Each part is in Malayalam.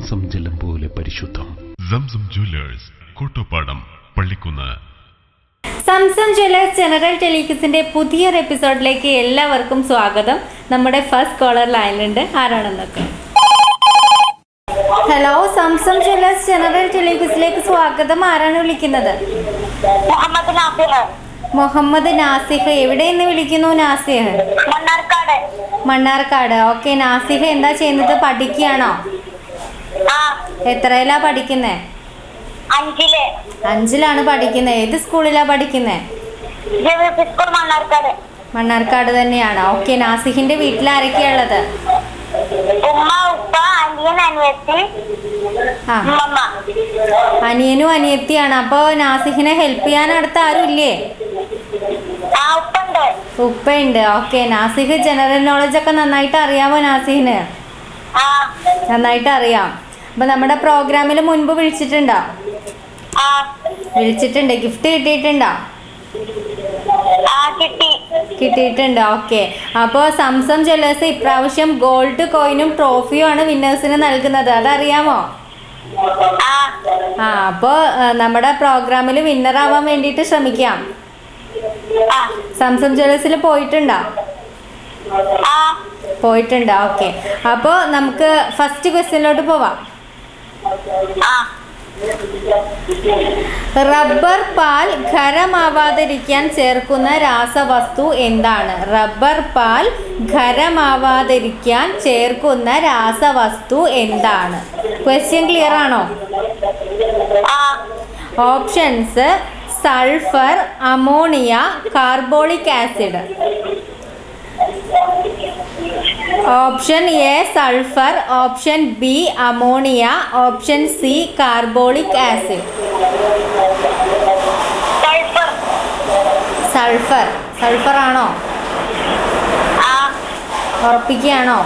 സംസം ജലം പോലെ പരിശുദ്ധം Zamzam jewellers Kottopadam Pallikkunnu Zamzam jewellers general ടെലിക്സിന്റെ പുതിയൊരു എപ്പിസോഡിലേക്ക് എല്ലാവർക്കും സ്വാഗതം നമ്മുടെ ഫസ്റ്റ് കോളർ ലൈനിലുണ്ട് ആരാണെന്നൊക്കെ ഹലോ സംസം ജ്വല്ലേഴ്സ് ജനറൽ ടെലിക്സിലേക്ക് സ്വാഗതം ആരാണ് വിളിക്കുന്നത് മുഹമ്മദ് നാസിർ മുഹമ്മദ് നാസിഹ് എവിടെ നിന്ന് വിളിക്കുന്നു നാസിഹ് മണ്ണാർക്കാട് മണ്ണാർക്കാട് ഓക്കെ നാസിഹ് എന്താ ചെയ്യുന്നത് പഠിക്കുകയാണോ ആ എത്രയിലാ പഠിക്കുന്നേ അഞ്ചില് അഞ്ചിലാണ് പഠിക്കുന്നത് ഏത് സ്കൂളിലാ പഠിക്കുന്നേ ജെവിപി സ്കൂൾ മണ്ണാർക്കാട് മണ്ണാർക്കാട് തന്നെയാണ് ഓക്കെ നാസിഹിന്റെ വീട്ടിൽ ആരൊക്കെയാ ഉള്ളത് ഉമ്മ ഉപ്പ അനിയൻ അനിയത്തി ആ ഉമ്മമ്മ അനിയനും അനിയത്തിയാണ് അപ്പോൾ നാസിഹിനെ ഹെൽപ്പ് ചെയ്യാൻ അടുത്ത ആരും ഇല്ലേ ആ ഉപ്പുണ്ട് ഉപ്പയുണ്ട് ഓക്കെ നാസിഹ് ജനറൽ നോളജ് ഒക്കെ നന്നായിട്ട് അറിയാമോ നാസിഹിന് ആ നന്നായിട്ട് അറിയാം അപ്പൊ നമ്മുടെ പ്രോഗ്രാമിൽ മുൻപ് വിളിച്ചിട്ടുണ്ടോ ആ വിളിച്ചിട്ടുണ്ട് ഗിഫ്റ്റ് കിട്ടിയിട്ടുണ്ടോ ആ കിട്ടി കിട്ടിയിട്ടുണ്ട് ഓക്കെ അപ്പോൾ സംസം ജ്വല്ലേഴ്സ് ഇപ്രാവശ്യം ഗോൾഡ് കോയിനും ട്രോഫിയും ആണ് വിന്നേഴ്സിന് നൽകുന്നത് അതറിയാമോ ആ ആ അപ്പോൾ നമ്മുടെ പ്രോഗ്രാമിൽ വിന്നർ ആവാൻ വേണ്ടിയിട്ട് ശ്രമിക്കാം ആ സംസം ജ്വല്ലേഴ്സിൽ പോയിട്ടുണ്ടോ ആ പോയിട്ടുണ്ട് ഓക്കെ അപ്പോൾ നമുക്ക് ഫസ്റ്റ് ക്വസ്റ്റ്യനിലോട്ട് പോവാം ആ റബ്ബർ പാൽ ഖരമാവാതിരിക്കാൻ ചേർക്കുന്ന രാസവസ്തു എന്താണ് റബ്ബർ പാൽ ഖരമാവാതിരിക്കാൻ ചേർക്കുന്ന രാസവസ്തു എന്താണ് ക്വസ്റ്റ്യൻ ക്ലിയർ ആണോ ആ options sulphur ammonia carbolic acid option A sulphur option B ammonia option C carbolic acid sulphur sulphur sulphur ആണോ ആ ഉറപ്പിക്കുകയാണോ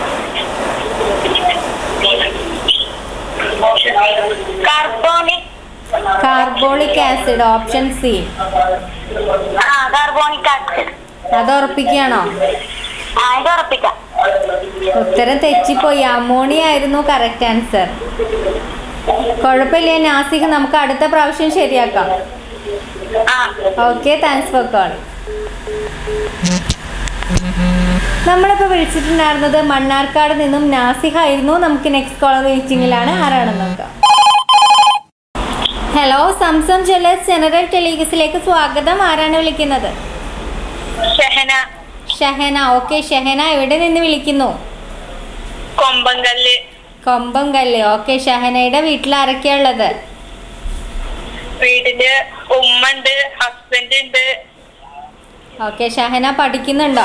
carbonic carbolic acid option C ആ കാർബോണിക് ആസിഡ് അത് ഉറപ്പിക്കുകയാണോ ആ ഇത് ഉറപ്പിക്കാം ഉത്തരം തെറ്റിപ്പോയി അമോണിയ ആയിരുന്നു കറക്റ്റ് ആൻസർ കുഴപ്പമില്ല നാസിക് നമുക്ക് അടുത്ത പ്രാവശ്യം ശരിയാക്കാം ആ ഓക്കെ താങ്ക്സ് ഫോർ കോൾ നമ്മളിപ്പോൾ വിളിച്ചിട്ടുണ്ടായിരുന്നത് മണ്ണാർക്കാട് നിന്നും നാസിഹ ആയിരുന്നു നമുക്ക് നെക്സ്റ്റ് കോളർ വെയിറ്റിംഗിലാണ് ആരാണെന്ന് നോക്കാം ഹലോ സംസം ജ്വല്ലേഴ്സ് ജനറൽ ടെലിഗസിലേക്ക് സ്വാഗതം ആരാണ് വിളിക്കുന്നത് ഷഹന ഷഹന ഓക്കെ ഷഹന എവിടെ നിന്ന് വിളിക്കുന്നു കൊമ്പങ്കല്ല് കൊമ്പങ്കല്ല് ഓക്കെ ഷഹനയുടെ വീട്ടിൽ ആരൊക്കെയാ ഉള്ളത് വീട്ടില് ഉമ്മ ഉണ്ട് ഹസ്ബൻഡ് ഉണ്ട് ഓക്കെ ഷഹന പഠിക്കുന്നുണ്ടോ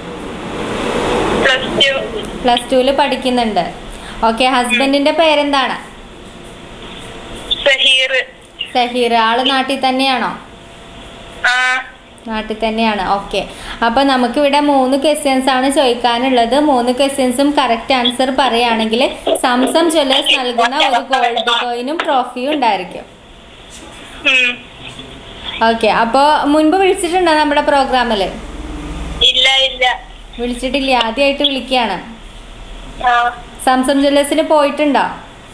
പ്ലസ് ടു പ്ലസ് ടുവിൽ പഠിക്കുന്നുണ്ട് ഓക്കെ ഹസ്ബൻഡിന്റെ പേരെന്താണ് സഹീർ സഹീർ ആള് നാട്ടിൽ തന്നെയാണോ ആ നാട്ടിൽ തന്നെയാണ് ഓക്കെ അപ്പോൾ നമുക്കിവിടെ മൂന്ന് ക്വസ്റ്റ്യൻസ് ആണ് ചോദിക്കാനുള്ളത് മൂന്ന് ക്വസ്റ്റ്യൻസും കറക്റ്റ് ആൻസർ പറയുകയാണെങ്കിൽ സംസം ജ്വല്ലേഴ്സ് നൽകുന്ന ഒരു ഗോൾഡ് കോയിനും ട്രോഫിയും ഉണ്ടായിരിക്കും ഉം. ഓക്കെ അപ്പോൾ മുൻപ് വിളിച്ചിട്ടുണ്ടോ നമ്മുടെ പ്രോഗ്രാമിൽ ഇല്ല ഇല്ല വിളിച്ചിട്ടില്ല ആദ്യമായിട്ട് വിളിക്കുകയാണ് ആ സംസം ജ്വല്ലേഴ്സിൽ പോയിട്ടുണ്ടോ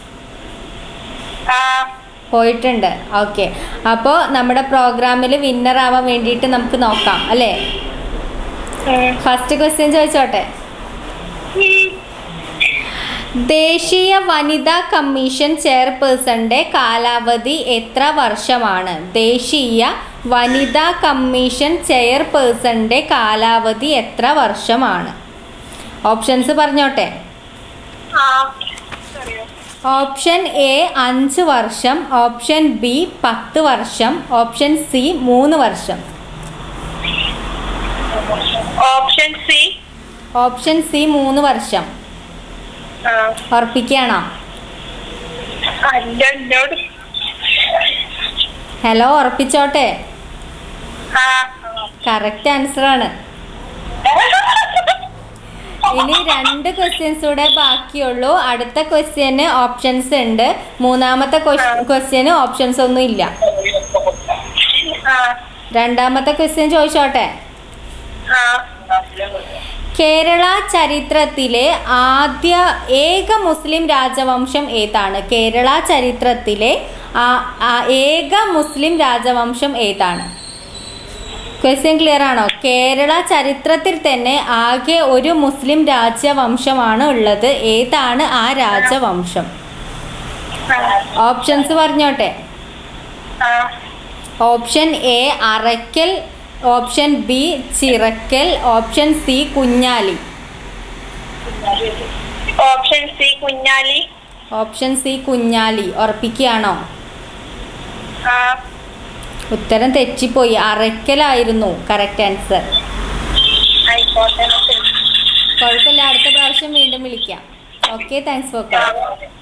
ആ പോയിട്ടുണ്ട് ഓക്കെ അപ്പോൾ നമ്മുടെ പ്രോഗ്രാമിൽ വിന്നർ ആവാൻ വേണ്ടിയിട്ട് നമുക്ക് നോക്കാം അല്ലേ ഉം. ഫസ്റ്റ് ക്വസ്റ്റ്യൻ ചോദിച്ചോട്ടെ ദേശീയ വനിതാ കമ്മീഷൻ ചെയർപേഴ്സന്റെ കാലാവധി എത്ര വർഷമാണ് ദേശീയ വനിതാ കമ്മീഷൻ ചെയർപേഴ്സന്റെ കാലാവധി എത്ര വർഷമാണ് ഓപ്ഷൻസ് പറഞ്ഞോട്ടെ ആ ഓപ്ഷൻ എ അഞ്ച് വർഷം ഓപ്ഷൻ ബി പത്ത് വർഷം ഓപ്ഷൻ സി മൂന്ന് വർഷം ഓപ്ഷൻ സി ഓപ്ഷൻ സി മൂന്ന് വർഷം ആ ഉറപ്പിക്കുകയാണോ അല്ല എന്നോട് ഹലോ ഉറപ്പിച്ചോട്ടെ ആ കറക്റ്റ് ആൻസർ ആണ് ഇനി രണ്ട് ക്വസ്റ്റ്യൻസ് കൂടെ ബാക്കിയുള്ളൂ അടുത്ത ക്വസ്റ്റ്യന് ഓപ്ഷൻസ് ഉണ്ട് മൂന്നാമത്തെ ക്വസ്റ്റ്യന് ഓപ്ഷൻസ് ഒന്നും ഇല്ല ആ രണ്ടാമത്തെ ക്വസ്റ്റ്യൻ ചോദിച്ചോട്ടെ ആ കേരള ചരിത്രത്തിലെ ആദ്യ ഏക മുസ്ലിം രാജവംശം ഏതാണ് കേരള ചരിത്രത്തിലെ ആ- ആ ഏക മുസ്ലിം രാജവംശം ഏതാണ് ക്വസ്റ്റ്യൻ ക്ലിയർ ആണോ കേരള ചരിത്രത്തിൽ തന്നെ ആകെ ഒരു മുസ്ലിം രാജവംശമാണ് ഉള്ളത് ഏതാണ് ആ രാജവംശം ഓപ്ഷൻസ് പറഞ്ഞോട്ടെ ആ option A Arakkal option B Chirakkal option C Kunjali option C Kunjali option C Kunjali ഉറപ്പിക്കുകയാണോ ആ ഉത്തരം തെറ്റിപ്പോയി അറയ്ക്കലായിരുന്നു കറക്റ്റ് ആൻസർ ആയിക്കോട്ടെ കുഴപ്പമില്ല അടുത്ത പ്രാവശ്യം വീണ്ടും വിളിക്കാം okay thanks for call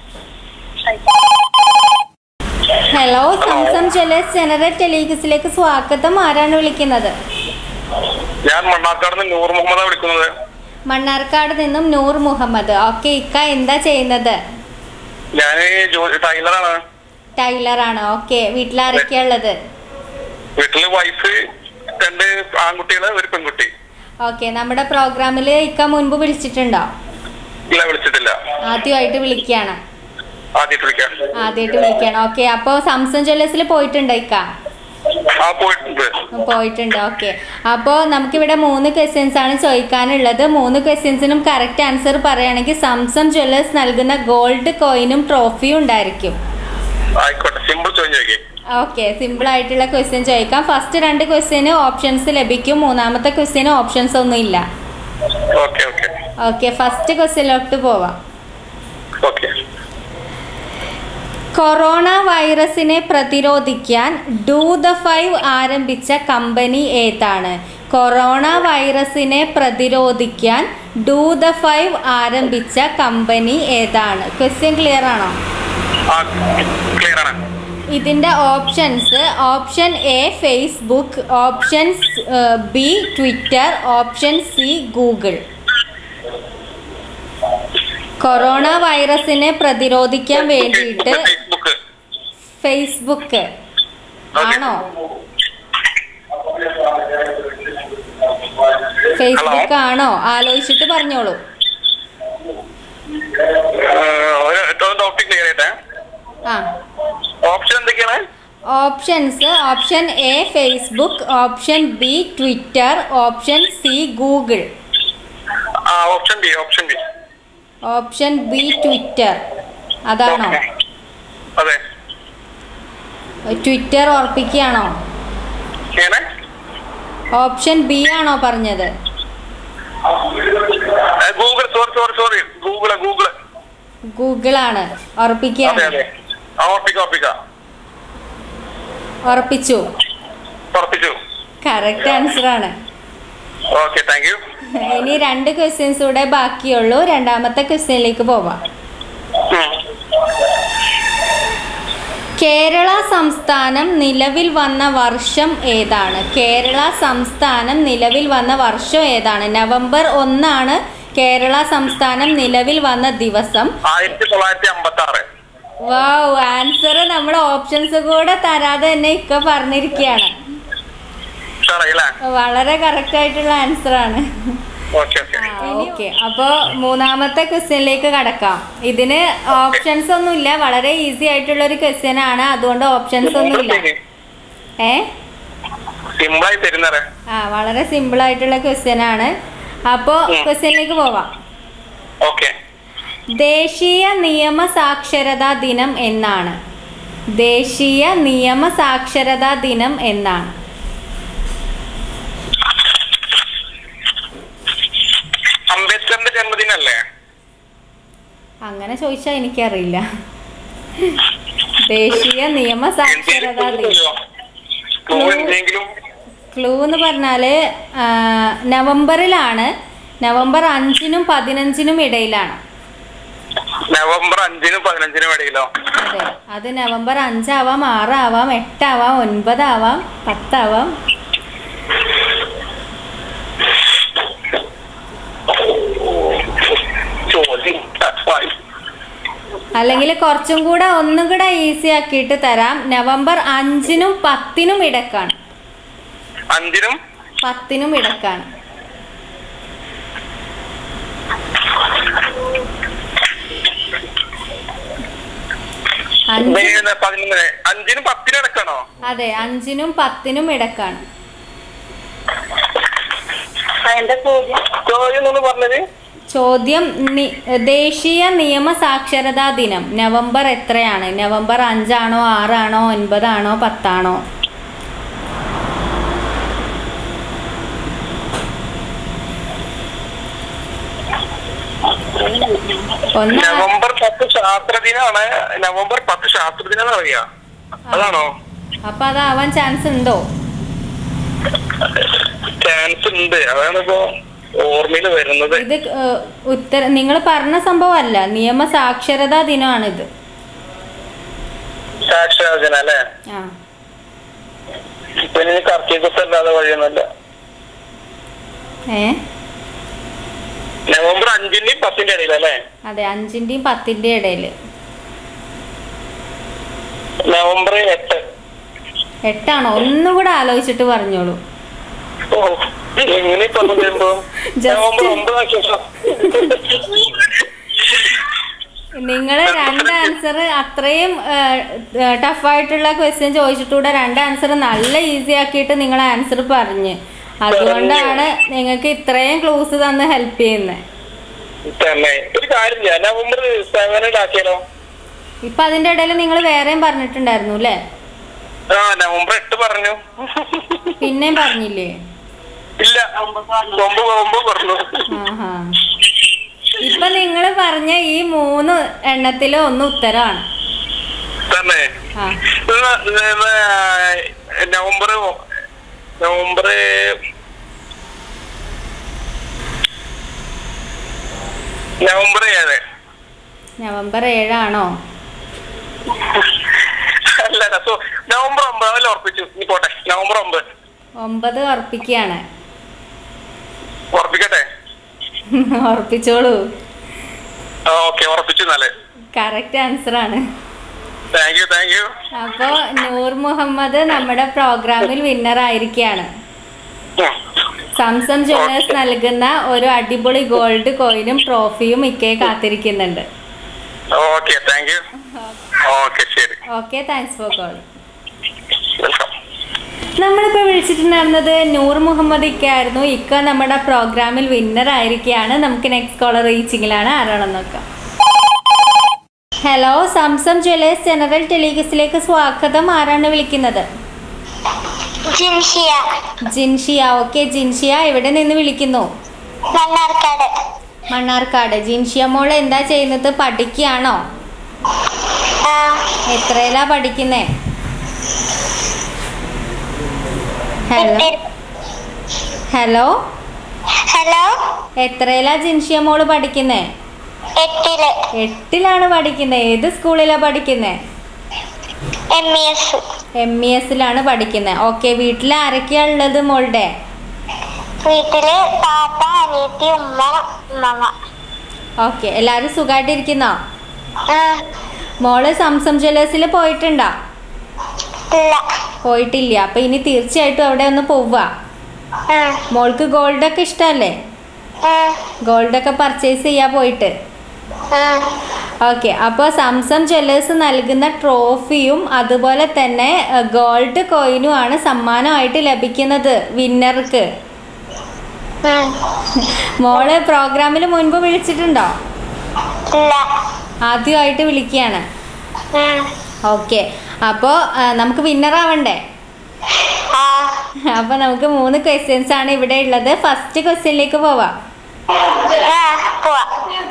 hello Zamzam jewellers general ടെലിഗസിലേക്ക് സ്വാഗതം ആരാണ് വിളിക്കുന്നത് ഞാൻ മണ്ണാർക്കാട് നിന്ന് നൂർ മുഹമ്മദാ വിളിക്കുന്നത് മണ്ണാർക്കാട് നിന്നും നൂർ മുഹമ്മദ് ഓക്കെ ഇക്ക എന്താ ചെയ്യുന്നത് ഞാൻ ടൈലറാണ് ടൈലറാണ് ഓക്കെ വീട്ടിലാരൊക്കെയാ ഉള്ളത് വീട്ടില് വൈഫ് രണ്ട് ആൺകുട്ടികള് ഒരു പെൺകുട്ടി ഓക്കെ നമ്മുടെ പ്രോഗ്രാമിൽ ഇക്ക മുൻപ് വിളിച്ചിട്ടുണ്ടോ ഇല്ല വിളിച്ചിട്ടില്ല ആദ്യമായിട്ട് വിളിക്കുകയാണ് ആദ്യമായിട്ട് വിളിക്കാം ആദ്യമായിട്ട് വിളിക്കുകയാണ് ഓക്കെ അപ്പോൾ സംസം ജ്വല്ലേഴ്സിൽ പോയിട്ടുണ്ടോ ഇക്ക ആ പോയിട്ടുണ്ട് പോയിട്ടുണ്ട് ഓക്കെ അപ്പോൾ നമുക്കിവിടെ മൂന്ന് ക്വസ്റ്റ്യൻസ് ആണ് ചോദിക്കാനുള്ളത് മൂന്ന് ക്വസ്റ്റ്യൻസിനും കറക്റ്റ് ആൻസർ പറയുകയാണെങ്കിൽ സംസം ജ്വല്ലേഴ്സ് നൽകുന്ന ഗോൾഡ് കോയിനും ട്രോഫിയും ഉണ്ടായിരിക്കും ആയിക്കോട്ടെ സിമ്പിൾ ചോദ്യം ചോദിക്കേ ഓക്കെ സിമ്പിൾ ആയിട്ടുള്ള ക്വസ്റ്റ്യൻ ചോദിക്കാം ഫസ്റ്റ് രണ്ട് ക്വസ്റ്റ്യന് ഓപ്ഷൻസ് ലഭിക്കും മൂന്നാമത്തെ ക്വസ്റ്റ്യന് ഓപ്ഷൻസ് ഒന്നും ഇല്ല ഓക്കെ ഓക്കെ ഓക്കെ ഫസ്റ്റ് ക്വസ്റ്റ്യനിലോട്ട് പോവാം ഓക്കെ കൊറോണ വൈറസിനെ പ്രതിരോധിക്കാൻ ഡൂ ദ ഫൈവ് ആരംഭിച്ച കമ്പനി ഏതാണ് കൊറോണ വൈറസിനെ പ്രതിരോധിക്കാൻ ഡൂ ദ ഫൈവ് ആരംഭിച്ച കമ്പനി ഏതാണ് ക്വസ്റ്റ്യൻ ക്ലിയർ ആണോ ആ ക്ലിയർ ആണ് ഇതിൻ്റെ options option A Facebook option B Twitter option C Google corona വൈറസിനെ പ്രതിരോധിക്കാൻ വേണ്ടിയിട്ട് ഫേസ്ബുക്ക് ഫേസ്ബുക്ക് ആണോ ഫേസ്ബുക്ക് ആണോ ആലോചിച്ചിട്ട് പറഞ്ഞോളൂ ഒരു ഡൗട്ട് ക്ലിയർ ചെയ്യട്ടെ ആ ഓപ്ഷൻ എന്തൊക്കെയാണ് options option A Facebook option B Twitter option C Google ആ option B option B option B Twitter അതാണോ അതെ ട്വിറ്റർ ഉറപ്പിക്കുകയാണോ എങ്ങനെ ഓപ്ഷൻ ബി ആണോ പറഞ്ഞത് Google sorry sorry sorry Google Google ഗൂഗിളാണ് അതെ ഉറപ്പിക്കുകയാണ് അതെ ആ ഉറപ്പിക്കാം ഉറപ്പിക്കാം ഉറപ്പിച്ചു ഉറപ്പിച്ചു കറക്റ്റ് ആൻസർ ആണ് ഓക്കെ താങ്ക് യു ഇനി രണ്ട് ക്വസ്റ്റ്യൻസ് കൂടെ ബാക്കിയുള്ളൂ രണ്ടാമത്തെ ക്വസ്റ്റ്യനിലേക്ക് പോവാം കേരള സംസ്ഥാനം നിലവിൽ വന്ന വർഷം ഏതാണ് കേരള സംസ്ഥാനം നിലവിൽ വന്ന വർഷം ഏതാണ് നവംബർ ഒന്നാണ് കേരള സംസ്ഥാനം നിലവിൽ വന്ന ദിവസം ആയിരത്തി തൊള്ളായിരത്തി അമ്പത്തി ആറ് വാവ് ആൻസർ നമ്മുടെ ഓപ്ഷൻസ് കൂടെ തരാതെ തന്നെ ഇക്ക പറഞ്ഞിരിക്കുകയാണ് ഉഷാറായില്ലേ വളരെ കറക്റ്റ് ആയിട്ടുള്ള ആൻസർ ആണ് ഓക്കെ ഓക്കെ ഓക്കെ അപ്പോൾ മൂന്നാമത്തെ ക്വസ്റ്റ്യനിലേക്ക് കടക്കാം ഇതിന് ഓപ്ഷൻസ് ഒന്നുമില്ല വളരെ ഈസി ആയിട്ടുള്ള ഒരു ക്വസ്റ്റ്യൻ ആണ് അതുകൊണ്ട് ഓപ്ഷൻസ് ഒന്നുമില്ല ഏ സിമ്പിളായി തരുന്നറേ ആ വളരെ സിമ്പിൾ ആയിട്ടുള്ള ക്വസ്റ്റ്യൻ ആണ് അപ്പോൾ ക്വസ്റ്റ്യനിലേക്ക് പോവാം ഓക്കെ ദേശീയ നിയമ സാക്ഷരതാ ദിനം എന്നാണ് ദേശീയ നിയമ സാക്ഷരതാ ദിനം എന്നാണ് അംബേദ്കറിന്റെ ജന്മദിനല്ലേ അങ്ങനെ ചോദിച്ചാൽ എനിക്കറിയില്ല ദേശീയ നിയമ സാക്ഷരതാ ദിനം ക്ലൂ എന്തെങ്കിലും ക്ലൂ എന്ന് പറഞ്ഞാൽ നവംബറിലാണ് നവംബർ അഞ്ചിനും പതിനഞ്ചിനും ഇടയിലാണ് നവംബർ അഞ്ചിനും പതിനഞ്ചിനും ഇടയിലോ അതെ അത് നവംബർ അഞ്ചാവാം ആറാവാം എട്ടാവാം ഒൻപതാവാം പത്താവാം ചോദ്യം ടഫായി. അല്ലെങ്കിൽ കുറച്ചും കൂടെ ഒന്നും കൂടെ ഈസി ആക്കിയിട്ട് തരാം നവംബർ അഞ്ചിനും പത്തിനും ഇടക്കാണ് അഞ്ചിനും പത്തിനും ഇടക്കാണ് അഞ്ച് പിന്നെ പതിനൊന്നിന് അഞ്ചിനും പത്തിനും ഇടക്കാണോ അതെ അഞ്ചിനും പത്തിനും ഇടക്കാണ് എന്റെ ചോദ്യം ചോദ്യം എന്നൊന്ന് പറഞ്ഞത് ചോദ്യം നി- ദേശീയ നിയമ സാക്ഷരതാ ദിനം നവംബർ എത്രയാണ് നവംബർ അഞ്ചാണോ ആറാണോ ഒൻപതാണോ പത്താണോ ഒന്ന് നവംബർ പത്ത് ശാസ്ത്രദിനാണ് നവംബർ പത്ത് ശാസ്ത്രദിനം അറിയാ അതാണോ അപ്പൊ അതാവാൻ ചാൻസ് ഉണ്ടോ ചാൻസ് ഉണ്ട് അതാണ് ഇപ്പോ ഓർമ്മയിൽ വരുന്നത് ഇത് ഏഹ്, ഉത്തര നിങ്ങൾ പറഞ്ഞ സംഭവമല്ല നിയമ സാക്ഷരതാ ദിനമാണിത് സാക്ഷരാജന അല്ലേ ആ ഇപ്പൊ ഇനി കർക്കിടകത്ത് അല്ലാതെ വഴിയൊന്നുമല്ല ഏ നവംബർ അഞ്ചിന്റെയും പത്തിന്റെ ഇടയിൽ അല്ലേ അതെ അഞ്ചിന്റെയും പത്തിന്റെയും ഇടയിൽ നവംബർ എട്ട് എട്ടാണോ ഒന്നുകൂടെ ആലോചിച്ചിട്ട് പറഞ്ഞോളൂ ഓ എങ്ങനെ പറഞ്ഞു വരുമ്പോ Just- നവംബർ ഒമ്പതാം ശേഷം നിങ്ങൾ രണ്ട് ആൻസർ അത്രയും ടഫായിട്ടുള്ള ക്വസ്റ്റ്യൻ ചോദിച്ചിട്ടൂടെ രണ്ട് ആൻസർ നല്ല ഈസി ആക്കിയിട്ട് നിങ്ങൾ ആൻസർ പറഞ്ഞ് അതുകൊണ്ടാണ് നിങ്ങൾക്ക് ഇത്രയും ക്ലൂസ് തന്ന് ഹെൽപ്പ് ചെയ്യുന്നത് തന്നെ ഒരു കാര്യം ചെയ്യാം നവംബർ സെവനിൽ ആക്കിയാലോ ഇപ്പൊ അതിന്റെ ഇടയിൽ നിങ്ങൾ വേറെയും പറഞ്ഞിട്ടുണ്ടായിരുന്നു അല്ലേ ആ നവംബർ എട്ട് പറഞ്ഞു പിന്നെയും പറഞ്ഞില്ലേ ഇല്ല ഒമ്പത് ഒമ്പത് പറഞ്ഞു ആഹാ ഇപ്പൊ നിങ്ങൾ പറഞ്ഞ ഈ മൂന്ന് എണ്ണത്തിലും ഒന്ന് ഉത്തരമാണ് തന്നെ ആ ഇന്ന് ഇന്ന് നവംബർ നവംബർ നവംബർ ഏഴ് നവംബർ ഏഴാണോ അല്ല സോ നവംബർ ഒമ്പത് അതിൽ ഉറപ്പിച്ചു നീ പോട്ടെ നവംബർ ഒമ്പത് ഒമ്പത് ഉറപ്പിക്കുകയാണ് ഉറപ്പിക്കട്ടെ ഉറപ്പിച്ചോളൂ ഓക്കെ ഉറപ്പിച്ചു എന്നാലേ കറക്റ്റ് ആൻസർ ആണ് താങ്ക് യു താങ്ക് യു അപ്പോൾ നൂർ മുഹമ്മദ് നമ്മുടെ പ്രോഗ്രാമിൽ വിന്നർ ആയിരിക്കുകയാണ് സംസം ജ്വല്ലേഴ്സ് നൽകുന്ന ഒരു അടിപൊളി ഗോൾഡ് കോയിനും ട്രോഫിയും ഇക്കയെ കാത്തിരിക്കുന്നുണ്ട് ഓക്കെ താങ്ക് യു ഓക്കെ ശരി okay thanks for calling welcome നമ്മളിപ്പോൾ വിളിച്ചിട്ടുണ്ടായിരുന്നത് നൂർ മുഹമ്മദ് ഇക്ക ആയിരുന്നു ഇക്ക നമ്മുടെ പ്രോഗ്രാമിൽ വിന്നർ ആയിരിക്കുകയാണ് നമുക്ക് നെക്സ്റ്റ് കോളർ റീച്ചിങ്ങിലാണ് ആരാണെന്ന് നോക്കാം ഹലോ സംസം ജ്വല്ലേഴ്സ് ജനറൽ ടെലിഗസിലേക്ക് സ്വാഗതം ആരാണ് വിളിക്കുന്നത് ജിൻഷിയ ജിൻഷിയ ഓക്കെ ജിൻഷിയ എവിടെ നിന്ന് വിളിക്കുന്നു മണ്ണാർക്കാട് മണ്ണാർക്കാട് ജിൻഷിയ മോൾ എന്താ ചെയ്യുന്നത് പഠിക്കുകയാണോ ആ, എത്രയിലാ പഠിക്കുന്നേ ഹലോ എട്ടിൽ. ഹലോ ഹലോ എത്രയിലാ ജിൻഷിയ മോള് പഠിക്കുന്നേ എട്ടില് എട്ടിലാണ് പഠിക്കുന്നത് ഏത് സ്കൂളിലാ പഠിക്കുന്നത് M E S M E എസിലാണ് പഠിക്കുന്നത് ഓക്കെ വീട്ടിൽ ആരൊക്കെയാ ഉള്ളത് മോളുടെ വീട്ടില് താത്ത അനിയത്തി ഉമ്മ ഉമ്മ ഓക്കെ എല്ലാവരും സുഖമായിട്ടിരിക്കുന്നോ ആ, മോള് സംസം ജ്വല്ലേഴ്സിൽ പോയിട്ടുണ്ടോ ഇല്ല പോയിട്ടില്ല അപ്പൊ ഇനി തീർച്ചയായിട്ടും അവിടെ ഒന്ന് പോവുക ആ, മോൾക്ക് ഗോൾഡൊക്കെ ഇഷ്ടമല്ലേ ആ, ഗോൾഡൊക്കെ പർച്ചേസ് ചെയ്യാൻ പോയിട്ട് ആ. ഓക്കെ അപ്പോൾ സംസം ജ്വല്ലേഴ്സ് നൽകുന്ന ട്രോഫിയും അതുപോലെ തന്നെ ഗോൾഡ് കോയിനുമാണ് സമ്മാനമായിട്ട് ലഭിക്കുന്നത് വിന്നർക്ക് ഉം. മോള് പ്രോഗ്രാമിൽ മുൻപ് വിളിച്ചിട്ടുണ്ടോ ഇല്ല ആദ്യമായിട്ട് വിളിക്കുകയാണ് ഉം. ഓക്കെ അപ്പോൾ നമുക്ക് വിന്നർ ആവണ്ടേ ആ അപ്പോൾ നമുക്ക് മൂന്ന് ക്വസ്റ്റ്യൻസ് ആണ് ഇവിടെ ഉള്ളത് ഫസ്റ്റ് ക്വസ്റ്റ്യനിലേക്ക് പോവാം ആ പോവാ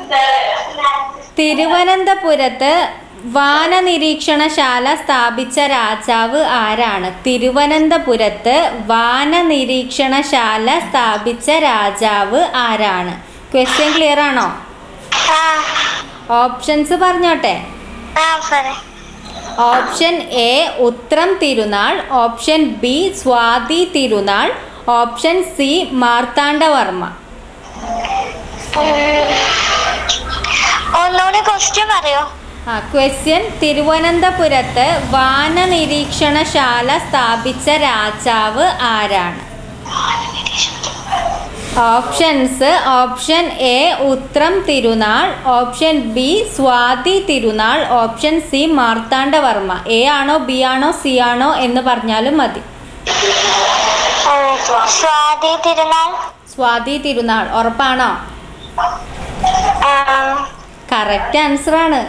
തിരുവനന്തപുരത്ത് വാനനിരീക്ഷണശാല സ്ഥാപിച്ച രാജാവ് ആരാണ് തിരുവനന്തപുരത്ത് വാനനിരീക്ഷണശാല സ്ഥാപിച്ച രാജാവ് ആരാണ് ക്വസ്റ്റ്യൻ ക്ലിയർ ആണോ ആ ഓപ്ഷൻസ് പറഞ്ഞോട്ടെ ആ പറ ഓപ്ഷൻ എ ഉത്രം തിരുനാൾ option B Swathi Thirunal option C Marthanda Varma ഒന്നുകൂടി ക്വസ്റ്റ്യൻ പറയോ ആ ക്വസ്റ്റ്യൻ തിരുവനന്തപുരത്ത് വാനനിരീക്ഷണശാല സ്ഥാപിച്ച രാജാവ് ആരാണ് ഓപ്ഷൻസ് ഓപ്ഷൻ എ ഉത്രം തിരുനാൾ option B Swathi Thirunal option C Marthanda Varma A ആണോ ബി ആണോ സി ആണോ എന്ന് പറഞ്ഞാലും മതി ഉം, സ്വാതി തിരുനാൾ സ്വാതി തിരുനാൾ ഉറപ്പാണോ ആ, കറക്റ്റ് ആൻസർ ആണ്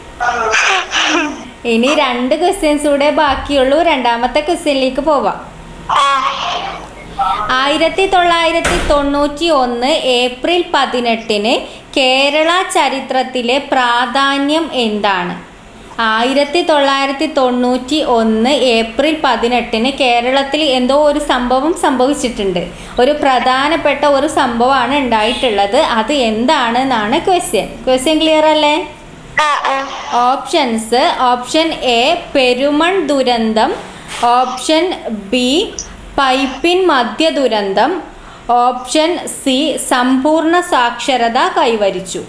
ഇനി രണ്ട് ക്വസ്റ്റ്യൻസ് കൂടെ ബാക്കിയുള്ളൂ രണ്ടാമത്തെ ക്വസ്റ്റ്യനിലേക്ക് പോവാം ആ, ആയിരത്തി തൊള്ളായിരത്തി തൊണ്ണൂറ്റി ഒന്ന് ഏപ്രിൽ പതിനെട്ടിന് കേരള ചരിത്രത്തിലെ പ്രാധാന്യം എന്താണ് ആയിരത്തി തൊള്ളായിരത്തി തൊണ്ണൂറ്റി ഒന്ന് ഏപ്രിൽ പതിനെട്ടിന് കേരളത്തിൽ എന്തോ ഒരു സംഭവം സംഭവിച്ചിട്ടുണ്ട് ഒരു പ്രധാനപ്പെട്ട ഒരു സംഭവമാണ് ഉണ്ടായിട്ടുള്ളത് അത് എന്താണെന്നാണ് ക്വസ്റ്റ്യൻ ക്വസ്റ്റ്യൻ ക്ലിയർ അല്ലേ ആ, ആ. ഓപ്ഷൻസ് ഓപ്ഷൻ എ പെരുമൺ ദുരന്തം ഓപ്ഷൻ ബി പൈപ്പിൻ മധ്യ ദുരന്തം ഓപ്ഷൻ സി സമ്പൂർണ്ണ സാക്ഷരത കൈവരിച്ചു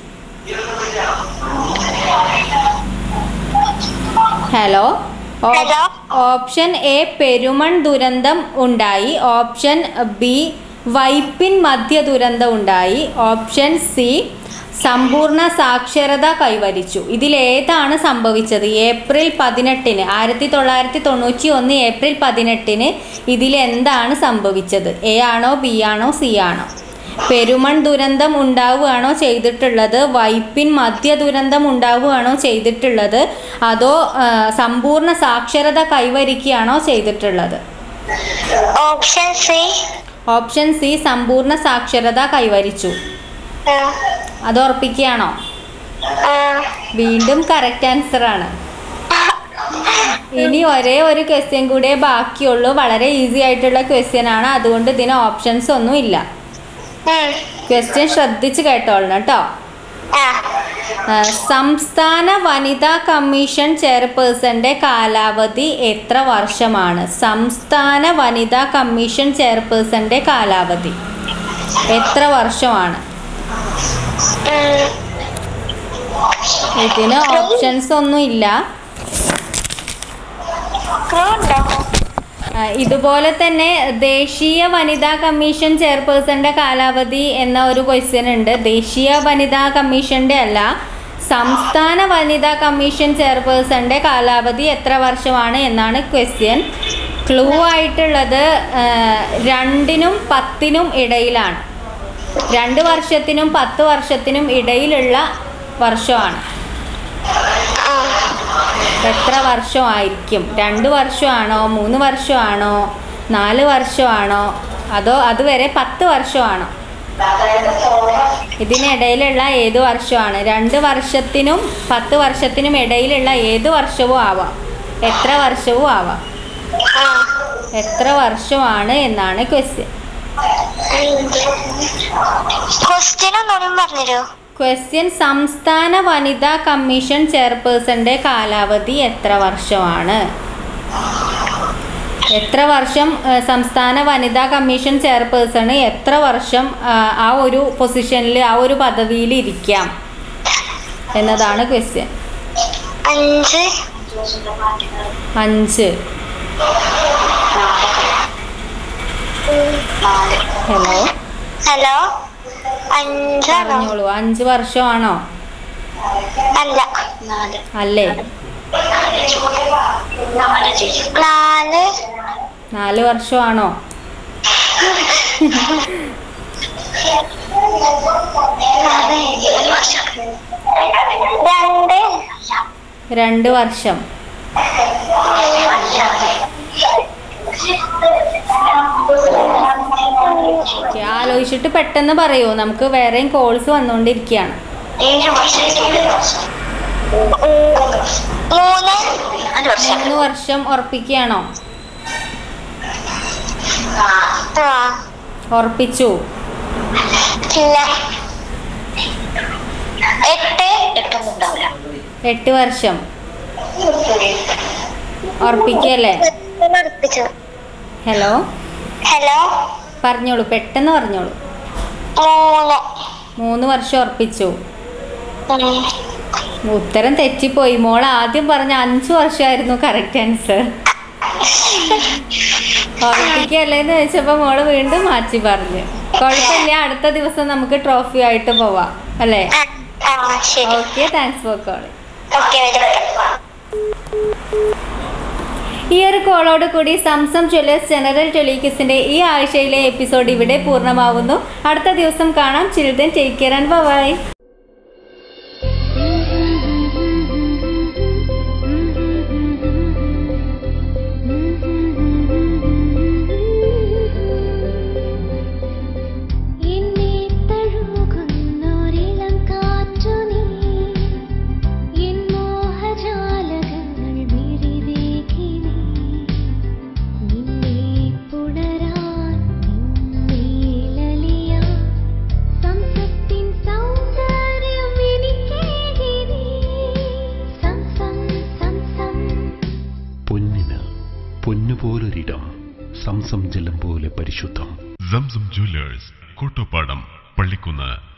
ഹലോ ഓ- ഹലോ. ഓപ്ഷൻ എ പെരുമൺ ദുരന്തം ഉണ്ടായി ഓപ്ഷൻ ബി വൈപ്പിൻ മധ്യ ദുരന്തം ഉണ്ടായി ഓപ്ഷൻ സി സമ്പൂർണ്ണ സാക്ഷരത കൈവരിച്ചു ഇതിലേതാണ് സംഭവിച്ചത് ഏപ്രിൽ പതിനെട്ടിന് ആയിരത്തി തൊള്ളായിരത്തി തൊണ്ണൂറ്റി ഒന്ന് ഏപ്രിൽ പതിനെട്ടിന് ഇതിലെന്താണ് സംഭവിച്ചത് എ ആണോ ബി ആണോ സി ആണോ പെരുമൺ ദുരന്തം ഉണ്ടാവുകയാണോ ചെയ്തിട്ടുള്ളത് വൈപ്പിൻ മധ്യ ദുരന്തം ഉണ്ടാവുകയാണോ ചെയ്തിട്ടുള്ളത് അതോ ആ, സമ്പൂർണ്ണ സാക്ഷരത കൈവരിക്കുകയാണോ ചെയ്തിട്ടുള്ളത് ഓപ്ഷൻ സി ഓപ്ഷൻ സി സമ്പൂർണ്ണ സാക്ഷരത കൈവരിച്ചു ആ, അത് ഉറപ്പിക്കുകയാണോ ആ. വീണ്ടും കറക്റ്റ് ആൻസർ ആണ് ഇനി ഒരേ ഒരു ക്വസ്റ്റ്യൻ കൂടെ ബാക്കിയുള്ളൂ വളരെ ഈസി ആയിട്ടുള്ള ക്വസ്റ്റ്യൻ ആണ് അതുകൊണ്ട് ഇതിന് ഓപ്ഷൻസ് ഒന്നും ഇല്ല ഉം. ക്വസ്റ്റ്യൻ ശ്രദ്ധിച്ച് കേട്ടോളണം കേട്ടോ ആ, ആ, സംസ്ഥാന വനിതാ കമ്മീഷൻ ചെയർപേഴ്സന്റെ കാലാവധി എത്ര വർഷമാണ് സംസ്ഥാന വനിതാ കമ്മീഷൻ ചെയർപേഴ്സന്റെ കാലാവധി എത്ര വർഷമാണ് ഉം. ഇതിന് ഓപ്ഷൻസ് ഒന്നും ഇല്ല ക്ലൂ ഉണ്ടോ ആ, ഇതുപോലെ തന്നെ ദേശീയ വനിതാ കമ്മീഷൻ ചെയർപേഴ്സന്റെ കാലാവധി എന്ന ഒരു ക്വസ്റ്റ്യൻ ഉണ്ട് ദേശീയ വനിതാ കമ്മീഷന്റെ അല്ല സംസ്ഥാന വനിതാ കമ്മീഷൻ ചെയർപേഴ്സന്റെ കാലാവധി എത്ര വർഷമാണ് എന്നാണ് ക്വസ്റ്റ്യൻ ക്ലൂ ആയിട്ടുള്ളത് ആ, രണ്ടിനും പത്തിനും ഇടയിലാണ് രണ്ട് വർഷത്തിനും പത്ത് വർഷത്തിനും ഇടയിലുള്ള വർഷമാണ് എത്ര വർഷമായിരിക്കും രണ്ട് വർഷമാണോ മൂന്ന് വർഷമാണോ നാല് വർഷമാണോ അതോ അതുവരെ പത്ത് വർഷമാണോ ഇതിനിടയിലുള്ള ഏത് വർഷമാണ് രണ്ട് വർഷത്തിനും പത്ത് വർഷത്തിനും ഇടയിലുള്ള ഏത് വർഷവും ആവാം എത്ര വർഷവും ആവാം ആ. എത്ര വർഷമാണ് എന്നാണ് ക്വസ്റ്റ്യൻ ക്വസ്റ്റ്യൻ ഒന്നുകൂടി പറഞ്ഞുതരോ ക്വസ്റ്റ്യൻ സംസ്ഥാന വനിതാ കമ്മീഷൻ ചെയർപേഴ്സന്റെ കാലാവധി എത്ര വർഷമാണ് എത്ര വർഷം ഏ, സംസ്ഥാന വനിതാ കമ്മീഷൻ ചെയർപേഴ്സണ് എത്ര വർഷം ആ, ആ ഒരു പൊസിഷനിൽ ആ ഒരു പദവിയിൽ ഇരിക്കാം എന്നതാണ് ക്വസ്റ്റ്യൻ അഞ്ച് അഞ്ച് ഹലോ ഹലോ അഞ്ചാണോ പറഞ്ഞോളൂ അഞ്ച് വർഷമാണോ അല്ല നാല് അല്ലേ നാല് നാല് വർഷമാണോ രണ്ട് രണ്ട് വർഷം ഓക്കെ ആലോചിച്ചിട്ട് പെട്ടെന്ന് പറയൂ നമുക്ക് വേറെയും കോൾസ് വന്നുകൊണ്ടിരിക്കുകയാണ് മൂന്ന് മൂന്ന് വർഷം ഉറപ്പിക്കുകയാണോ ആ ഉറപ്പിച്ചു ഇല്ല എട്ട് എട്ടൊന്നും ഉണ്ടാവില്ല എട്ട് വർഷം ഉറപ്പിക്കല്ലേ ഉറപ്പിച്ചു ഹലോ ഹലോ പറഞ്ഞോളൂ പെട്ടെന്ന് പറഞ്ഞോളൂ മൂന്ന് മൂന്ന് വർഷം ഉറപ്പിച്ചു ഉം. ഉത്തരം തെറ്റിപ്പോയി മോൾ ആദ്യം പറഞ്ഞ അഞ്ച് വർഷമായിരുന്നു കറക്റ്റ് ആൻസർ ഉറപ്പിക്കല്ലേന്ന് ചോദിച്ചപ്പോ മോള് വീണ്ടും മാറ്റി പറഞ്ഞു കുഴപ്പമില്ല അടുത്ത ദിവസം നമുക്ക് ട്രോഫി ആയിട്ട് പോവാം അല്ലേ ആ ആ ശരി okay thanks for call okay ഈ ഒരു കോളോട് കൂടി സംസം ജ്വല്ലേഴ്സ് ജനറൽ ടെലിക്കിസിന്റെ ഈ ആഴ്ചയിലെ എപ്പിസോഡ് ഇവിടെ പൂർണ്ണമാവുന്നു അടുത്ത ദിവസം കാണാം children take care and bye എന്നെ തഴുകുന്നൊരിളം കാറ്റു നീ എൻ മോഹജാലകങ്ങൾ വിരിവേകി നീ നിന്നെ പുണരാൻ നിന്നേലലിയാൻ സംസത്തിൻ സൗന്ദര്യം എനിക്കേകി നീ സംസം സംസം പൊന്നിന് പൊന്നുപോലൊരിടം സംസം ജലം പോലെ പരിശുദ്ധം സംസം ജ്വല്ലേഴ്സ് കോട്ടോപ്പാടം പള്ളിക്കുന്ന്